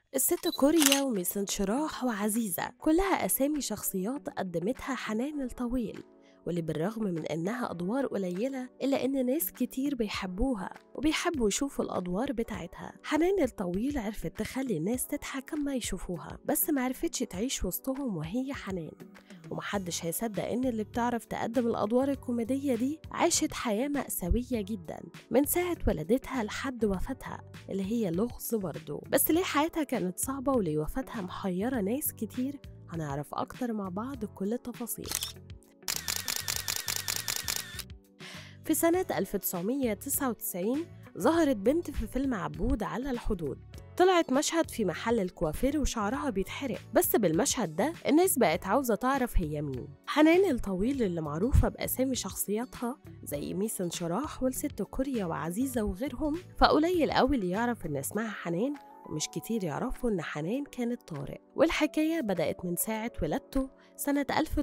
الست كوريا وميس انشراح وعزيزة كلها أسامي شخصيات قدمتها حنان الطويل واللي بالرغم من إنها أدوار قليلة إلا إن ناس كتير بيحبوها وبيحبوا يشوفوا الأدوار بتاعتها حنان الطويل عرفت تخلي الناس تضحك لما يشوفوها بس معرفتش تعيش وسطهم وهي حنان ومحدش هيصدق إن اللي بتعرف تقدم الأدوار الكوميدية دي عاشت حياة مأساوية جدا من ساعة ولادتها لحد وفاتها اللي هي لغز برضه بس ليه حياتها كانت صعبة وليه وفاتها محيرة ناس كتير هنعرف أكتر مع بعض كل التفاصيل في سنة 1999 ظهرت بنت في فيلم عبود على الحدود طلعت مشهد في محل الكوافير وشعرها بيتحرق بس بالمشهد ده الناس بقت عاوزة تعرف هي مين حنان الطويل اللي معروفة بأسامي شخصياتها زي ميس انشراح والست كوريا وعزيزة وغيرهم فقليل قوي اللي يعرف إن اسمها حنان ومش كتير يعرفوا إن حنان كانت طارق والحكاية بدأت من ساعة ولادته سنة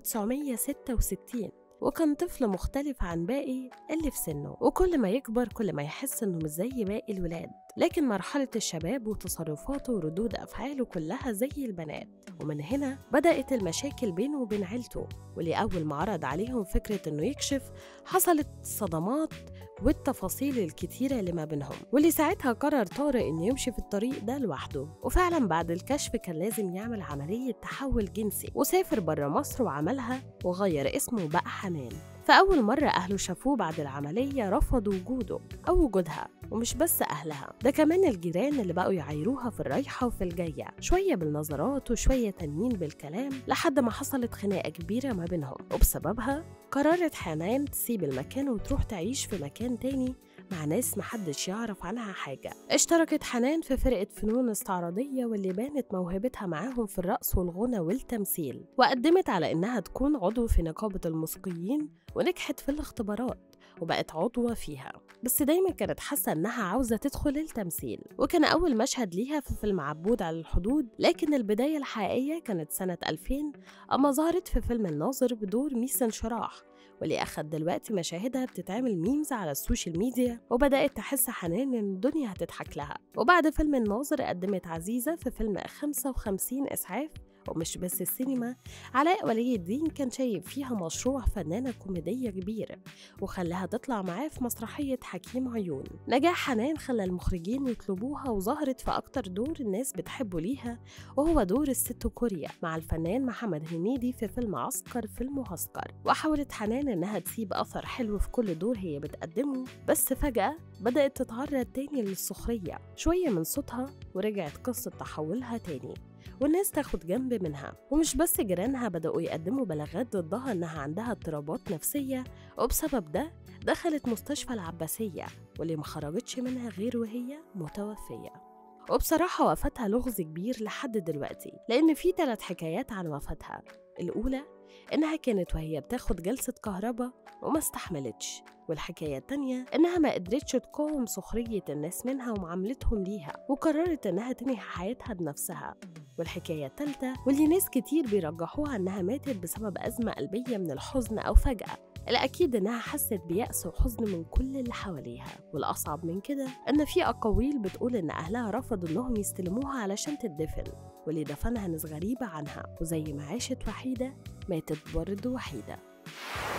1966 وكان طفل مختلف عن باقي اللي في سنه وكل ما يكبر كل ما يحس انه مش زي باقي الولاد لكن مرحلة الشباب وتصرفاته وردود أفعاله كلها زي البنات ومن هنا بدأت المشاكل بينه وبين عيلته واللي أول ما عرض عليهم فكرة إنه يكشف حصلت صدمات والتفاصيل الكتيرة اللي ما بينهم واللي ساعتها قرر طارق إنه يمشي في الطريق ده لوحده وفعلا بعد الكشف كان لازم يعمل عملية تحول جنسي وسافر بره مصر وعملها وغير اسمه وبقى حنان فأول مرة أهله شافوه بعد العملية رفضوا وجوده أو وجودها ومش بس أهلها ده كمان الجيران اللي بقوا يعايروها في الرايحة وفي الجاية شوية بالنظرات وشوية تانيين بالكلام لحد ما حصلت خناقة كبيرة ما بينهم وبسببها قررت حنان تسيب المكان وتروح تعيش في مكان تاني مع ناس محدش يعرف عنها حاجة اشتركت حنان في فرقة فنون استعراضية واللي بانت موهبتها معاهم في الرقص والغنى والتمثيل وقدمت على إنها تكون عضو في نقابة الموسيقيين ونجحت في الاختبارات وبقت عضوة فيها بس دايما كانت حاسة إنها عاوزة تدخل التمثيل وكان أول مشهد ليها في فيلم عبود على الحدود لكن البداية الحقيقية كانت سنة 2000 أما ظهرت في فيلم الناظر بدور ميس انشراح واللي أخد دلوقتي مشاهدها بتتعمل ميمز على السوشيال ميديا وبدأت تحس حنان إن الدنيا هتضحك لها وبعد فيلم الناظر قدمت عزيزة في فيلم 55 إسعاف ومش بس السينما علاء ولي الدين كان شايف فيها مشروع فنانة كوميدية كبيرة وخلاها تطلع معاه في مسرحية حكيم عيون نجاح حنان خلى المخرجين يطلبوها وظهرت في أكتر دور الناس بتحبه ليها وهو دور الست كوريا مع الفنان محمد هنيدي في فيلم عسكر في المعسكر وحاولت حنان إنها تسيب أثر حلو في كل دور هي بتقدمه بس فجأة بدأت تتعرض تاني للسخرية شوية من صوتها ورجعت قصة تحولها تاني والناس تاخد جنب منها ومش بس جيرانها بدأوا يقدموا بلاغات ضدها إنها عندها اضطرابات نفسية وبسبب ده دخلت مستشفى العباسية واللي مخرجتش منها غير وهي متوفية وبصراحة وفاتها لغز كبير لحد دلوقتي لأن في ثلاث حكايات عن وفاتها الأولى إنها كانت وهي بتاخد جلسة كهرباء وما استحملتش والحكاية التانية إنها ما قدرتش تقاوم سخرية الناس منها ومعاملتهم ليها وقررت إنها تنهي حياتها بنفسها والحكاية التالتة واللي ناس كتير بيرجحوها إنها ماتت بسبب أزمة قلبية من الحزن أو فجأة الأكيد إنها حست بيأس وحزن من كل اللي حواليها والأصعب من كده إن في أقاويل بتقول إن أهلها رفضوا إنهم يستلموها علشان تدفن واللي دفنها ناس غريبة عنها وزي ما عاشت وحيدة ماتت برضه وحيدة